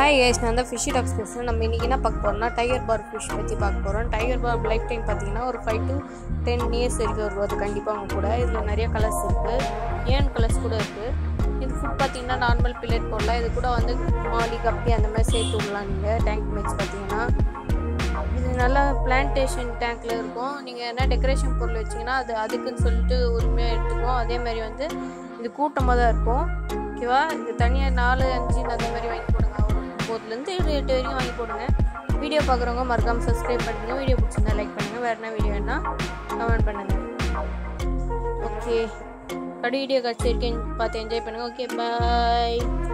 hi guys நான் தான் fish tax பேசுகிறேன் நம்ம இன்றைக்கி என்ன பார்க்க போகிறோம்னா டைகர் பார் ஃபிஷ் பற்றி பார்க்க போகிறோம் டைகர் பார் லைஃப் டைம் பார்த்தீங்கன்னா ஒரு ஃபைவ் டு டென் இயர்ஸ் வரைக்கும் வரும் அது கண்டிப்பாக அவங்க கூட இதில் நிறைய கலர்ஸ் இருக்குது ஏன் கலர்ஸ் கூட இருக்குது இது ஃபுட் பார்த்தீங்கன்னா நார்மல் பில்லட் போடலாம் இது கூட வந்து மாலி கப்பி அந்த மாதிரி சேர்த்து விடலாம் நீங்கள் டேங்க் மிக்ஸ் பார்த்தீங்கன்னா இது நல்லா பிளான்டேஷன் டேங்க்கில் இருக்கும் நீங்கள் என்ன டெக்கரேஷன் பொருள் வச்சிங்கன்னா அது அதுக்குன்னு சொல்லிட்டு உரிமையாக எடுத்துக்கும் அதே மாதிரி வந்து இது கூட்டமாக தான் இருக்கும் ஓகேவா இது தனியாக நாலு அஞ்சு அந்த மாதிரி வாங்கி போடுங்க ஒரு ஒம்போதுலேருந்து ஏழு எட்டு வரைக்கும் வாங்கி போடுங்க வீடியோ பார்க்குறவங்க மறக்காமல் சப்ஸ்கிரைப் பண்ணுங்கள் வீடியோ பிடிச்சிருந்தா லைக் பண்ணுங்கள் வேறு என்ன வீடியோ வேணால் கமெண்ட் பண்ணுங்கள் ஓகே கடி வீடியோ கட்சி இருக்கேன் பார்த்து என்ஜாய் பண்ணுங்கள் ஓகே பாய்